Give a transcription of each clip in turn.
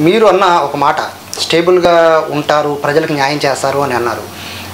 మీరు అన్న ఒక మాట స్టేబుల్గా ఉంటారు ప్రజలకు న్యాయం చేస్తారు అని అన్నారు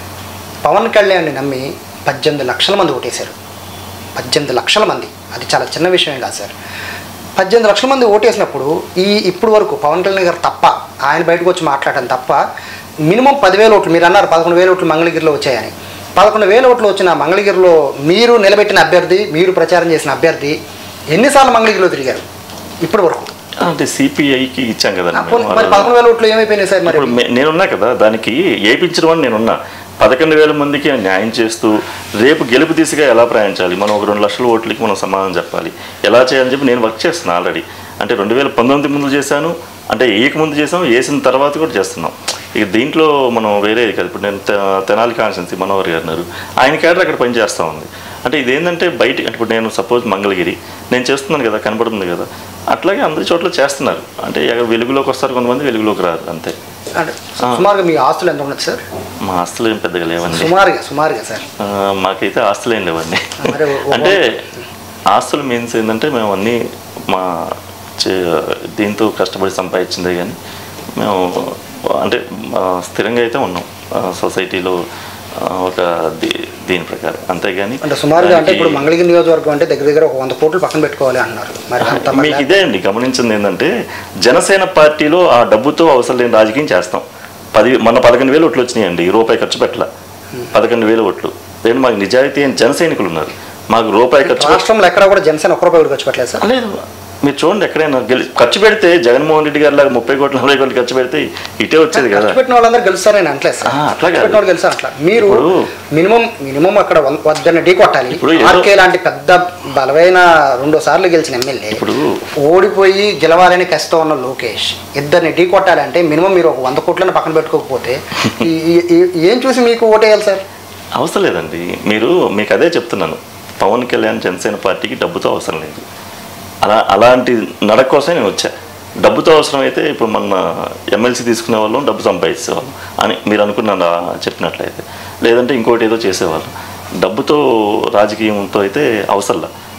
పవన్ కళ్యాణ్ని నమ్మి పద్దెనిమిది లక్షల మంది ఓటేశారు పద్దెనిమిది లక్షల మంది అది చాలా చిన్న విషయం కాదు సార్ పద్దెనిమిది లక్షల మంది ఓటేసినప్పుడు ఈ ఇప్పుడు వరకు పవన్ కళ్యాణ్ గారు తప్ప ఆయన బయటకు వచ్చి మాట్లాడటం తప్ప మినిమం పదివేల ఓట్లు మీరు అన్నారు పదకొండు వేల ఓట్లు మంగళగిరిలో వచ్చాయని పదకొండు వేల ఓట్లు వచ్చిన మంగళగిరిలో మీరు నిలబెట్టిన అభ్యర్థి మీరు ప్రచారం చేసిన అభ్యర్థి ఎన్నిసార్లు మంగళగిరిలో తిరిగారు ఇప్పటి వరకు అంటే సిపిఐకి ఇచ్చాం కదండి ఆ, పోనీ- మేము. మరి పదకొండు వేల ఓట్లు ఏమైపోయినాయి సార్ మరి ఇప్పుడు మే- నేనున్నా కదా దానికి ఏపించడం అని నేనున్నా పదకొండు వేల మందికి న్యాయం చేస్తూ రేపు గెలుపు దిశగా ఎలా ప్రయాణించాలి మనం ఒక రెండు లక్షల ఓట్లకి మనం సమాధానం చెప్పాలి ఎలా చేయాలని చెప్పి నేను వర్క్ చేస్తున్నాను ఆల్రెడీ అంటే రెండు వేల పంతొమ్మిది ముందు చేశాను అంటే ఏక ముందు చేసాం వేసిన తర్వాత కూడా చేస్తున్నాం ఇక దీంట్లో మనం వేరే కదా ఇప్పుడు నేను తె- తెనాలి కాన్స్టెన్సీ మనోహర్ గారు ఉన్నారు ఆయన క్యాడర్ అక్కడ పని చేస్తూ ఉంది అంటే ఇదేంటంటే బయట అంటే ఇప్పుడు నేను సపోజ్ మంగళగిరి నేను చేస్తున్నాను కదా కనబడుతుంది కదా అట్లాగే అందరి చోట్ల చేస్తున్నారు అంటే ఎక్కడ వెలుగులోకి వస్తారు కొంతమంది వెలుగులోకి రారు అంతే అంటే సుమారుగా మీ ఆస్తులు ఎంత ఉన్నది సార్ మా ఆస్తులు ఏం పెద్దగా లేవండి సుమారుగా సుమారుగా సార్ ఆ, మాకైతే ఆస్తులు ఏం లేవండి మరి ఓ- అంటే ఆస్తులు మీన్స్ ఏంటంటే మేము అన్నీ మా చే- దీంతో కష్టపడి సంపాదించిందే కానీ మేము అంటే ఆ, స్థిరంగా అయితే ఉన్నాం ఆ, సొసైటీలో ఆ, ఒక దీ- దీని ప్రకారం అంతేగాని అంటే సుమారుగా అంటే దానికి- ఇప్పుడు మంగళగిరి నియోజకవర్గం అంటే దగ్గర దగ్గర ఒక వంద కోట్లు పక్కన పెట్టుకోవాలి అంటున్నారు మరి అంత మరి మీకు ఇదే అండి గమనించింది ఏంటంటే జనసేన పార్టీలో ఆ డబ్బుతో అవసరం లేని రాజకీయం చేస్తాం పది మొన్న పదకొండు వేలు ఓట్లు వచ్చినాయండి ఈ రూపాయి ఖర్చు పెట్టల పదకొండు వేలు ఓట్లు నేను మాకు నిజాయితీ అయిన జన సైనికులు ఉన్నారు మాకు రూపాయి ఖర్చు పెట్ట- రాష్ట్రంలో ఎక్కడ కూడా జనసేన ఒక్క రూపాయి కూడా ఖర్చు పెట్టలేదు సార్ లేదు మీరు చూడండి ఎక్కడైనా గెలి ఖర్చు పెడితే జగన్మోహన్ రెడ్డి గారి లాగా ముప్పై కోట్లు నలభై కోట్లు ఖర్చు పెడితే ఇటే వచ్చేది కదా ఖర్చు పెట్టిన వాళ్ళందరూ గెలుస్తారని అంటలేదు సార్ ఆ, అట్లా ఖర్చు కాదు. పెట్టిన వాళ్ళు గెలుస్తారు అట్లా మీరు ఇప్పుడు- మినిమం మినిమం అక్కడ వన్- వద్దన్న ఢీ కొట్టాలి ఇప్పుడు ఏదో- ఆర్కే లాంటి పెద్ద బలమైన రెండో సార్లు గెలిచిన ఎమ్మెల్యే ఇప్పుడు ఓడిపోయి గెలవాలని కష్టం ఉన్న లోకేష్ ఇద్దరిని ఢీ కొట్టాలంటే మినిమం మీరు ఒక వంద కోట్లను పక్కన పెట్టుకోకపోతే ఈ- ఈ- ఈ- ఏం చూసి మీకు ఓటేయాలి సార్ అవసరం లేదండి మీరు మీకు అదే చెప్తున్నాను పవన్ కళ్యాణ్ జనసేన పార్టీకి డబ్బుతో అవసరం లేదు అలా అలాంటి నడక కోసం నేను వచ్చా డబ్బుతో అవసరం అయితే ఇప్పుడు మన ఎమ్మెల్సీ తీసుకునే వాళ్ళం డబ్బు సంపాదించేవాళ్ళం అని మీరు అనుకున్న చెప్పినట్లయితే లేదంటే ఇంకోటి ఏదో చేసేవాళ్ళం డబ్బుతో రాజకీయంతో అయితే అవసరంలా